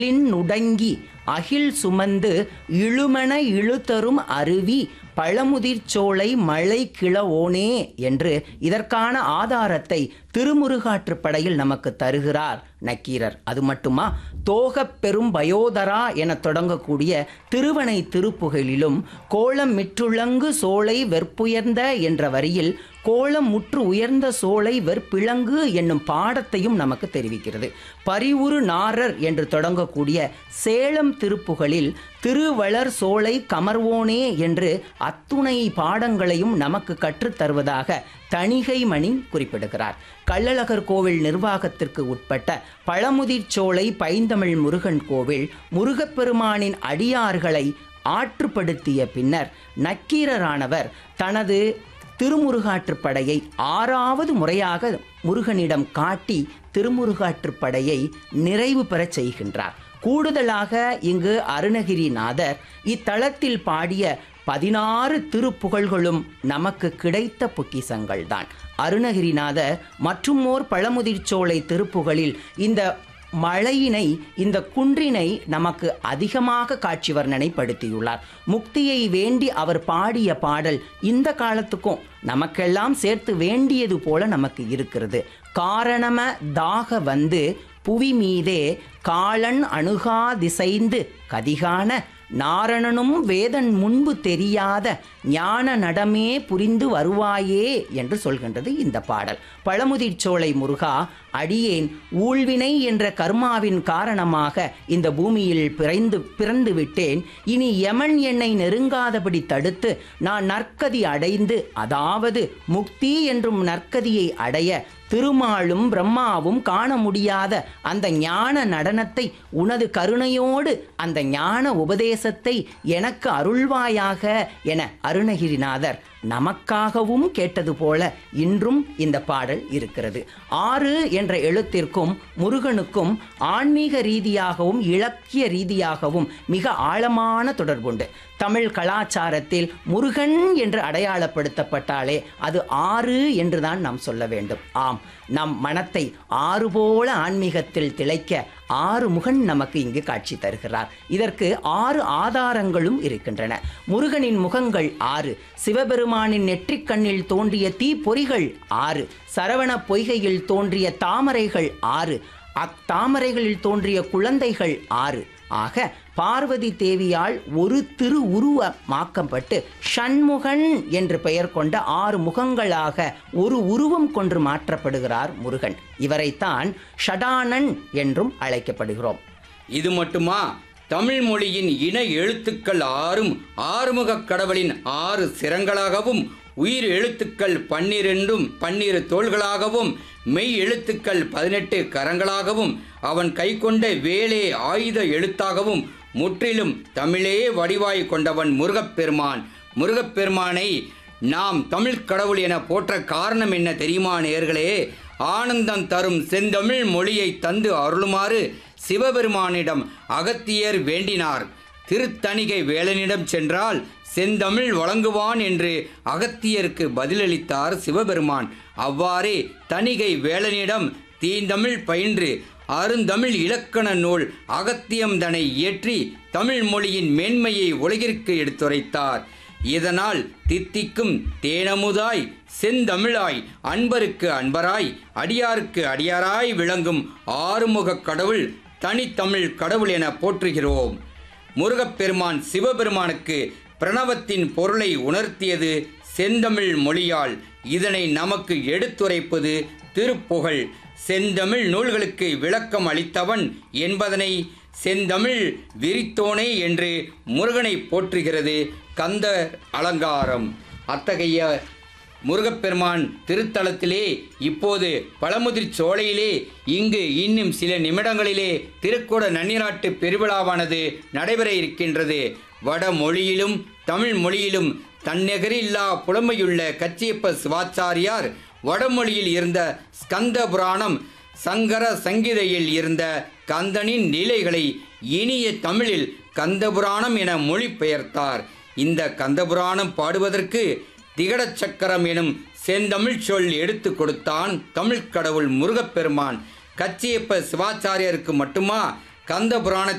நுடங்கி அகில் சுமந்து இழுமன இழுத்தரும் அருவி பழமுதிர் சோலை மழை கிளவோனே என்று இதற்கான ஆதாரத்தை திருமுருகாற்றுப்படையில் நமக்கு தருகிறார் நக்கீரர் அது மட்டுமா தோகப் பெரும் பயோதரா என தொடங்கக்கூடிய திருவனை திருப்புகழிலும் கோலம் மிற்றுளங்கு சோலை வெற்புயர்ந்த என்ற வரியில் கோலம் முற்று உயர்ந்த சோலை வெற்பிளங்கு என்னும் பாடத்தையும் நமக்கு தெரிவிக்கிறது பரிவுரு நாரர் என்று தொடங்கக்கூடிய சேலம் திருப்புகழில் திருவளர் சோலை கமர்வோனே என்று அத்துணை பாடங்களையும் நமக்கு கற்றுத் தருவதாக தணிகை மணி குறிப்பிடுகிறார் கள்ளழகர் கோவில் நிர்வாகத்திற்கு உட்பட்ட பழமுதிர்ச்சோலை பைந்தமிழ் முருகன் கோவில் முருகப்பெருமானின் அடியார்களை ஆற்றுப்படுத்திய பின்னர் நக்கீரரானவர் தனது திருமுருகாற்றுப்படையை ஆறாவது முறையாக முருகனிடம் காட்டி திருமுருகாற்றுப்படையை நிறைவு பெறச் செய்கின்றார் கூடுதலாக இங்கு அருணகிரிநாதர் இத்தலத்தில் பாடிய பதினாறு திருப்புகழ்களும் நமக்கு கிடைத்த பொக்கிசங்கள்தான் அருணகிரிநாதர் மற்றும் ஓர் பழமுதிர்ச்சோலை திருப்புகழில் இந்த மழையினை இந்த குன்றினை நமக்கு அதிகமாக காட்சி வர்ணனைப்படுத்தியுள்ளார் முக்தியை வேண்டி அவர் பாடிய பாடல் இந்த காலத்துக்கும் நமக்கெல்லாம் சேர்த்து வேண்டியது போல நமக்கு இருக்கிறது காரணம தாக வந்து புவி மீதே காலன் அணுகா திசைந்து கதிகான நாரணனும் வேதன் முன்பு தெரியாத ஞான நடமே புரிந்து வருவாயே என்று சொல்கின்றது இந்த பாடல் பழமுதிர்ச்சோலை முருகா அடியேன் ஊழ்வினை என்ற கர்மாவின் காரணமாக இந்த பூமியில் பிறந்து பிறந்து விட்டேன் இனி யமன் என்னை நெருங்காதபடி தடுத்து நான் நற்கதி அடைந்து அதாவது முக்தி என்றும் நற்கதியை அடைய திருமாலும் பிரம்மாவும் காண முடியாத அந்த ஞான நடனத்தை உனது கருணையோடு அந்த ஞான உபதேசத்தை எனக்கு அருள்வாயாக என அருணகிரிநாதர் நமக்காகவும் கேட்டது போல இன்றும் இந்த பாடல் இருக்கிறது ஆறு என்ற எழுத்திற்கும் முருகனுக்கும் ஆன்மீக ரீதியாகவும் இலக்கிய ரீதியாகவும் மிக ஆழமான தொடர்புண்டு தமிழ் கலாச்சாரத்தில் முருகன் என்று அடையாளப்படுத்தப்பட்டாலே அது ஆறு என்றுதான் நாம் சொல்ல வேண்டும் ஆம் நம் மனத்தை ஆறு போல ஆன்மீகத்தில் திளைக்க ஆறு முகன் நமக்கு இங்கு காட்சி தருகிறார் இதற்கு ஆறு ஆதாரங்களும் இருக்கின்றன முருகனின் முகங்கள் ஆறு சிவபெருமானின் நெற்றிக் கண்ணில் தோன்றிய தீப்பொறிகள் ஆறு சரவண பொய்கையில் தோன்றிய தாமரைகள் ஆறு அத்தாமரைகளில் தோன்றிய குழந்தைகள் ஆறு ஆக பார்வதி தேவியால் ஒரு திரு உருவமாக்கப்பட்டு ஷண்முகன் என்று பெயர் கொண்ட ஆறு முகங்களாக ஒரு உருவம் கொண்டு மாற்றப்படுகிறார் முருகன் இவரைத்தான் ஷடானன் என்றும் அழைக்கப்படுகிறோம் இது மட்டுமா தமிழ் மொழியின் இன எழுத்துக்கள் ஆறும் ஆறுமுகக் கடவுளின் ஆறு சிரங்களாகவும் உயிர் எழுத்துக்கள் பன்னிரெண்டும் பன்னிரு தோள்களாகவும் மெய் எழுத்துக்கள் பதினெட்டு கரங்களாகவும் அவன் கைக்கொண்ட வேலே ஆயுத எழுத்தாகவும் முற்றிலும் தமிழே வடிவாய் கொண்டவன் முருகப்பெருமான் முருகப்பெருமானை நாம் தமிழ் கடவுள் என போற்ற காரணம் என்ன தெரியுமா நேர்களே ஆனந்தம் தரும் செந்தமிழ் மொழியை தந்து அருளுமாறு சிவபெருமானிடம் அகத்தியர் வேண்டினார் திருத்தணிகை வேலனிடம் சென்றால் செந்தமிழ் வழங்குவான் என்று அகத்தியருக்கு பதிலளித்தார் சிவபெருமான் அவ்வாறே தணிகை வேலனிடம் தீந்தமிழ் பயின்று அருந்தமிழ் இலக்கண நூல் அகத்தியம்தனை இயற்றி தமிழ் மொழியின் மேன்மையை உலகிற்கு எடுத்துரைத்தார் இதனால் தித்திக்கும் தேனமுதாய் செந்தமிழாய் அன்பருக்கு அன்பராய் அடியாருக்கு அடியாராய் விளங்கும் ஆறுமுகக் கடவுள் தனித்தமிழ் கடவுள் என போற்றுகிறோம் முருகப்பெருமான் சிவபெருமானுக்கு பிரணவத்தின் பொருளை உணர்த்தியது செந்தமிழ் மொழியால் இதனை நமக்கு எடுத்துரைப்பது திருப்புகழ் செந்தமிழ் நூல்களுக்கு விளக்கம் அளித்தவன் என்பதனை செந்தமிழ் விரித்தோனே என்று முருகனை போற்றுகிறது கந்த அலங்காரம் அத்தகைய முருகப்பெருமான் திருத்தலத்திலே இப்போது பழமுதிர் சோலையிலே இங்கு இன்னும் சில நிமிடங்களிலே திருக்குட நன்னிராட்டு பெருவிழாவானது நடைபெற இருக்கின்றது வடமொழியிலும் தமிழ் மொழியிலும் தன்னெகரில்லா புலமையுள்ள கச்சியப்ப சிவாச்சாரியார் வடமொழியில் இருந்த ஸ்கந்த புராணம் சங்கர சங்கீதையில் இருந்த கந்தனின் லீலைகளை இனிய தமிழில் கந்தபுராணம் என மொழிபெயர்த்தார் இந்த கந்தபுராணம் பாடுவதற்கு திகடச் சக்கரம் எனும் செந்தமிழ் சொல் எடுத்து கொடுத்தான் தமிழ்க் கடவுள் முருகப்பெருமான் கச்சியப்ப சிவாச்சாரியருக்கு மட்டுமா கந்த புராண